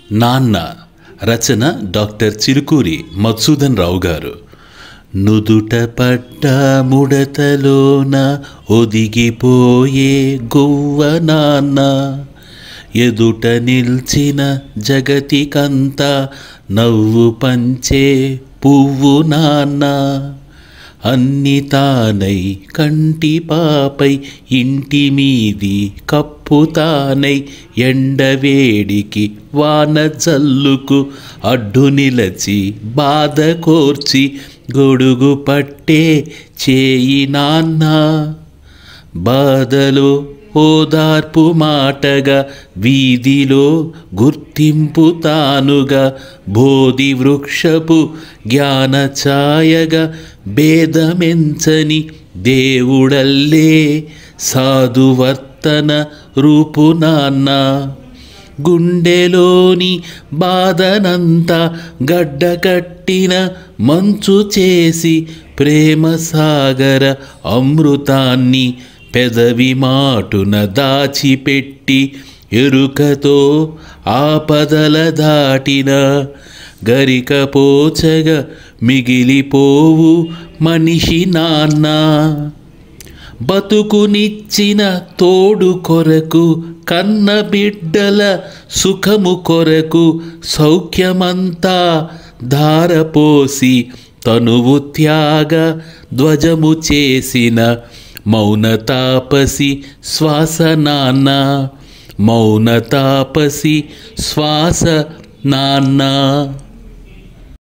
నాన్న రచన డాక్టర్ చిరుకూరి మధుసూదన్ రావు గారు నుదుట పడ్డ ముడతలోన ఒదిగిపోయే గువ్వ నాన్న ఎదుట నిల్చిన జగతికంతా నవ్వు పంచే పువ్వు నాన్న అన్ని తానై కంటి పాపై ఇంటి మీది కప్పు తానై ఎండవేడికి వాన జల్లుకు అడ్డు నిలచి బాధ కోర్చి గొడుగు పట్టే చేయి నాన్న బాధలో ఓదార్పు మాటగా వీధిలో గుర్తింపు తానుగా బోధి వృక్షపు జ్ఞాన ఛాయగా భేదమెంచని దేవుడల్లే సాధువర్తన రూపు నాన్న గుండెలోని బాధనంతా గడ్డకట్టిన మంచు చేసి ప్రేమ సాగర అమృతాన్ని పెదవి మాటున దాచిపెట్టి ఎరుకతో ఆపదల దాటిన గరిక పోచగా మిగిలిపోవు మనిషి నాన్న బతుకునిచ్చిన తోడు కొరకు కన్న బిడ్డల సుఖము కొరకు సౌఖ్యమంతా ధారపోసి తనువు త్యాగ ధ్వజము చేసిన మౌన తాపసి శ్వాస నాన్న మౌన తాపసి శ్వాస నాన్న